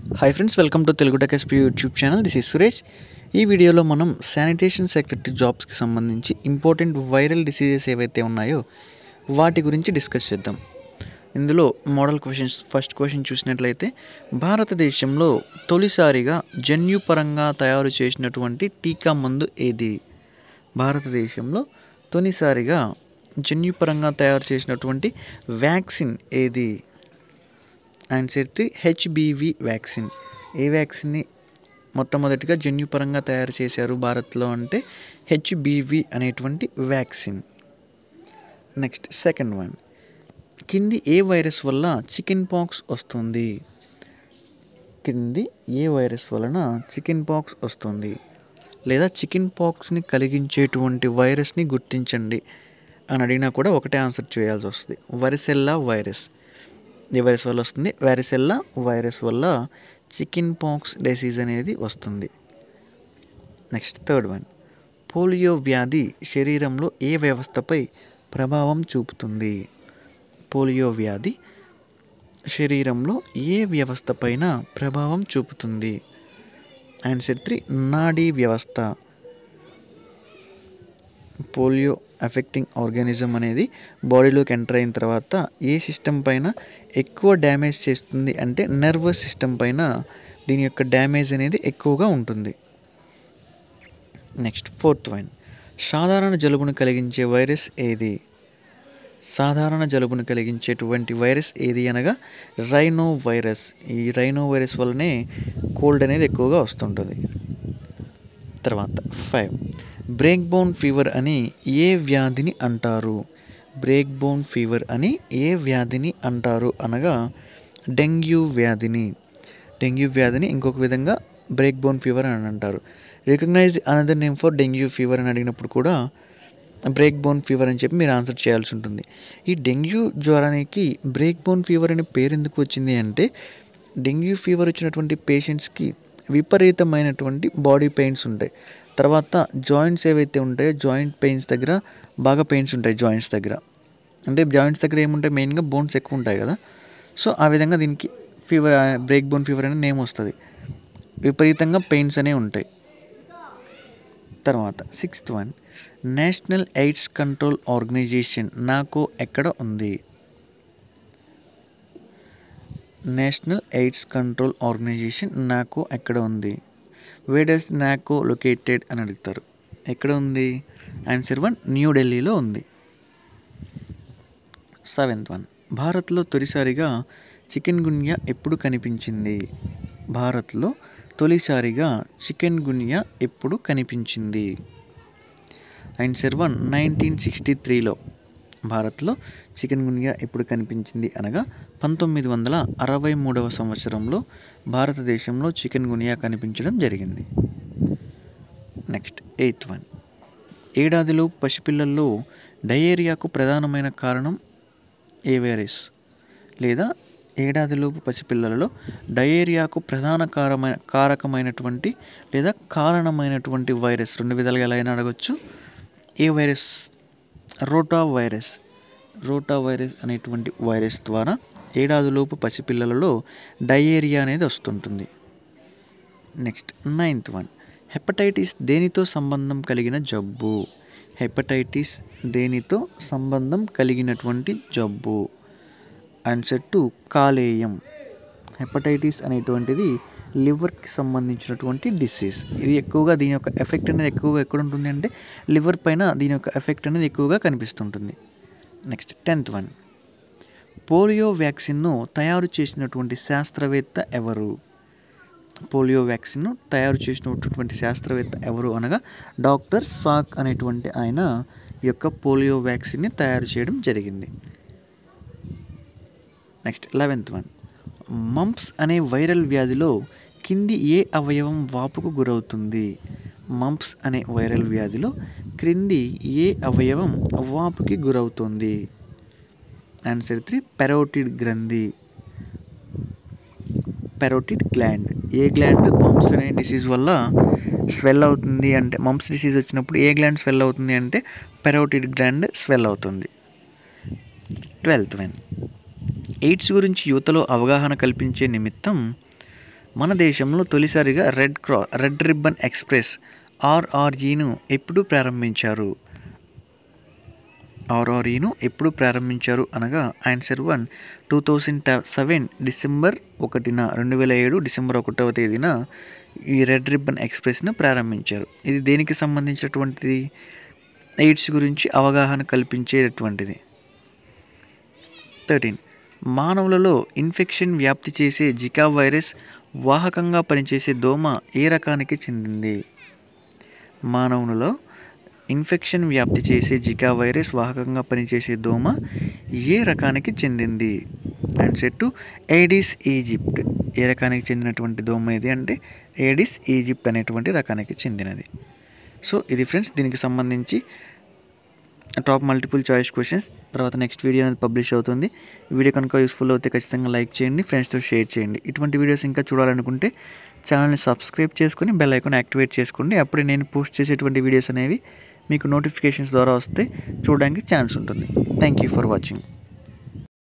hi friends welcome to Telugu tech SP YouTube channel this is Suresh ఈ వీడియోలో మనం sanitation secretary జాబ్స్కి సంబంధించి ఇంపార్టెంట్ వైరల్ డిసీజెస్ ఏవైతే ఉన్నాయో వాటి గురించి డిస్కస్ చేద్దాం ఇందులో మోడల్ క్వశ్చన్స్ ఫస్ట్ క్వశ్చన్ చూసినట్లయితే భారతదేశంలో తొలిసారిగా జన్యుపరంగా తయారు చేసినటువంటి టీకా మందు ఏది భారతదేశంలో తొలిసారిగా జన్యుపరంగా తయారు చేసినటువంటి వ్యాక్సిన్ ఏది ఆన్సర్ త్రీ హెచ్బివి వ్యాక్సిన్ ఏ వ్యాక్సిన్ని మొట్టమొదటిగా జన్యుపరంగా తయారు చేశారు భారత్లో అంటే హెచ్బివి అనేటువంటి వ్యాక్సిన్ నెక్స్ట్ సెకండ్ వన్ కింది ఏ వైరస్ వల్ల చికెన్ పాక్స్ వస్తుంది కింది ఏ వైరస్ వలన చికెన్ పాక్స్ వస్తుంది లేదా చికెన్ పాక్స్ని కలిగించేటువంటి వైరస్ని గుర్తించండి అని అడిగినా కూడా ఒకటే ఆన్సర్ చేయాల్సి వస్తుంది వరిసెల్లా వైరస్ ఏ వైరస్ వల్ల వస్తుంది వారిసెల్లా వైరస్ వల్ల చికెన్ పాక్స్ డిసీజ్ అనేది వస్తుంది నెక్స్ట్ థర్డ్ వన్ పోలియో వ్యాధి శరీరంలో ఏ వ్యవస్థపై ప్రభావం చూపుతుంది పోలియో వ్యాధి శరీరంలో ఏ వ్యవస్థ పైన ప్రభావం చూపుతుంది ఆన్సర్ త్రీ నాడీ వ్యవస్థ పోలియో ఎఫెక్టింగ్ ఆర్గానిజం అనేది బాడీలోకి ఎంటర్ అయిన తర్వాత ఏ సిస్టమ్ పైన ఎక్కువ డ్యామేజ్ చేస్తుంది అంటే నర్వస్ సిస్టమ్ పైన దీని యొక్క డ్యామేజ్ అనేది ఎక్కువగా ఉంటుంది నెక్స్ట్ ఫోర్త్ వన్ సాధారణ జలుబును కలిగించే వైరస్ ఏది సాధారణ జలుబును కలిగించేటువంటి వైరస్ ఏది అనగా రైనో వైరస్ ఈ రైనో వైరస్ వల్లనే కోల్డ్ అనేది ఎక్కువగా వస్తుంటుంది తర్వాత ఫైవ్ బ్రేక్ బోన్ ఫీవర్ అని ఏ వ్యాధిని అంటారు బ్రేక్ బోన్ ఫీవర్ అని ఏ వ్యాధిని అంటారు అనగా డెంగ్యూ వ్యాధిని డెంగ్యూ వ్యాధిని ఇంకొక విధంగా బ్రేక్ బోన్ ఫీవర్ అని అంటారు recognized another name for dengue fever అని అడిగినప్పుడు కూడా బ్రేక్ బోన్ ఫీవర్ అని చెప్పి మీరు ఆన్సర్ చేయాల్సి ఉంటుంది ఈ డెంగ్యూ జ్వరానికి బ్రేక్ బోన్ ఫీవర్ అనే పేరు ఎందుకు వచ్చింది అంటే డెంగ్యూ ఫీవర్ వచ్చినటువంటి పేషెంట్స్కి విపరీతమైనటువంటి బాడీ పెయిన్స్ ఉంటాయి తర్వాత జాయింట్స్ ఏవైతే ఉంటాయో జాయింట్ పెయిన్స్ దగ్గర బాగా పెయిన్స్ ఉంటాయి జాయింట్స్ దగ్గర అంటే జాయింట్స్ దగ్గర ఏముంటాయి మెయిన్గా బోన్స్ ఎక్కువ ఉంటాయి కదా సో ఆ విధంగా దీనికి ఫీవర్ బ్రేక్ బోన్ ఫీవర్ అనే నేమ్ వస్తుంది విపరీతంగా పెయిన్స్ అనేవి ఉంటాయి తర్వాత sixth one national AIDS control organisation నాకు ఎక్కడ ఉంది నేషనల్ ఎయిడ్స్ కంట్రోల్ ఆర్గనైజేషన్ నాకు ఎక్కడ ఉంది వేడస్ నాకో లొకేటెడ్ అని అడుగుతారు ఎక్కడ ఉంది ఆన్సర్ వన్ న్యూఢిల్లీలో ఉంది సెవెంత్ వన్ భారత్లో తొలిసారిగా చికెన్ గున్యా ఎప్పుడు కనిపించింది భారత్లో తొలిసారిగా చికెన్ గున్యా ఎప్పుడు కనిపించింది ఆన్సర్ వన్ నైన్టీన్ సిక్స్టీ త్రీలో భారత్లో చికెన్ గున్యా ఎప్పుడు కనిపించింది అనగా పంతొమ్మిది వందల అరవై మూడవ సంవత్సరంలో భారతదేశంలో చికెన్ గునియా కనిపించడం జరిగింది నెక్స్ట్ ఎయిత్ వన్ ఏడాదిలో పసిపిల్లల్లో డయేరియాకు ప్రధానమైన కారణం ఏ వైరస్ లేదా ఏడాదిలోపు పసిపిల్లలలో డయేరియాకు ప్రధాన కారమైన కారకమైనటువంటి లేదా కారణమైనటువంటి వైరస్ రెండు విధాలుగా ఎలా అయినా అడగచ్చు ఏ virus rota virus rota virus అనేటువంటి వైరస్ ద్వారా ఏడాదిలోపు పసిపిల్లలలో డయేరియా అనేది వస్తుంటుంది నెక్స్ట్ నైన్త్ వన్ హెపటైటిస్ దేనితో సంబంధం కలిగిన జబ్బు హెపటైటిస్ దేనితో సంబంధం కలిగినటువంటి జబ్బు ఆన్సర్ టు కాలేయం హెపటైటిస్ అనేటువంటిది లివర్కి సంబంధించినటువంటి డిసీజ్ ఇది ఎక్కువగా దీని యొక్క ఎఫెక్ట్ అనేది ఎక్కువగా ఎక్కడ ఉంటుంది అంటే లివర్ పైన దీని యొక్క ఎఫెక్ట్ అనేది ఎక్కువగా కనిపిస్తుంటుంది నెక్స్ట్ టెన్త్ వన్ పోలియో వ్యాక్సిన్ను తయారు చేసినటువంటి శాస్త్రవేత్త ఎవరు పోలియో వ్యాక్సిన్ను తయారు చేసినటువంటి శాస్త్రవేత్త ఎవరు అనగా డాక్టర్ సాక్ అనేటువంటి ఆయన ఈ యొక్క పోలియో వ్యాక్సిన్ని తయారు చేయడం జరిగింది నెక్స్ట్ లెవెన్త్ వన్ మంప్స్ అనే వైరల్ వ్యాధిలో కింది ఏ అవయవం వాపుకు గురవుతుంది మంప్స్ అనే వైరల్ వ్యాధిలో క్రింది ఏ అవయవం వాపుకి గురవుతుంది ఆన్సర్ త్రీ పెరోటిడ్ గ్రంథి పెరోటిడ్ గ్లాండ్ ఏ గ్లాండ్ మంప్స్ అనే డిసీజ్ వల్ల స్వెల్ అవుతుంది అంటే మంప్స్ డిసీజ్ వచ్చినప్పుడు ఏ గ్లాండ్ స్వెల్ అవుతుంది అంటే పెరోటిడ్ గ్లాండ్ స్వెల్ అవుతుంది ట్వెల్త్ వన్ ఎయిడ్స్ గురించి యువతలో అవగాహన కల్పించే నిమిత్తం మన దేశంలో తొలిసారిగా రెడ్ క్రా రెడ్ రిబ్బన్ ఎక్స్ప్రెస్ ఆర్ఆర్ఈను ఎప్పుడు ప్రారంభించారు ఆర్ఆర్ఈను ఎప్పుడు ప్రారంభించారు అనగా answer one two thousand seven December ఒకటిన రెండు వేల ఏడు డిసెంబర్ ఒకటవ తేదీన ఈ రెడ్ రిబ్బన్ ఎక్స్ప్రెస్ను ప్రారంభించారు ఇది దేనికి సంబంధించినటువంటిది ఎయిడ్స్ గురించి అవగాహన కల్పించేటటువంటిది థర్టీన్ మానవులలో ఇన్ఫెక్షన్ వ్యాప్తి చేసే జికా వైరస్ వాహకంగా పనిచేసే దోమ ఏ రకానికి చెందింది మానవులలో ఇన్ఫెక్షన్ వ్యాప్తి చేసే జికా వైరస్ వాహకంగా పనిచేసే దోమ ఏ రకానికి చెందింది ఆన్సర్ టు ఏడిస్ ఈజిప్ట్ ఏ రకానికి చెందినటువంటి దోమ ఇది అంటే ఏడిస్ ఈజిప్ట్ అనేటువంటి రకానికి చెందినది సో ఇది ఫ్రెండ్స్ దీనికి సంబంధించి టాప్ మల్టిపుల్ చాయిస్ క్వశ్చన్స్ తర్వాత నెక్స్ట్ వీడియో అనేది పబ్లిష్ అవుతుంది ఈ వీడియో కనుక యూస్ఫుల్ అవుతే ఖచ్చితంగా లైక్ చేయండి ఫ్రెండ్స్తో షేర్ చేయండి ఇటువంటి వీడియోస్ ఇంకా చూడాలనుకుంటే ఛానల్ని సబ్స్క్రైబ్ చేసుకొని బెల్ ఐకాన్ యాక్టివేట్ చేసుకోండి అప్పుడే నేను పోస్ట్ చేసేటువంటి వీడియోస్ అనేవి మీకు నోటిఫికేషన్స్ ద్వారా వస్తే చూడడానికి ఛాన్స్ ఉంటుంది థ్యాంక్ యూ ఫర్ వాచింగ్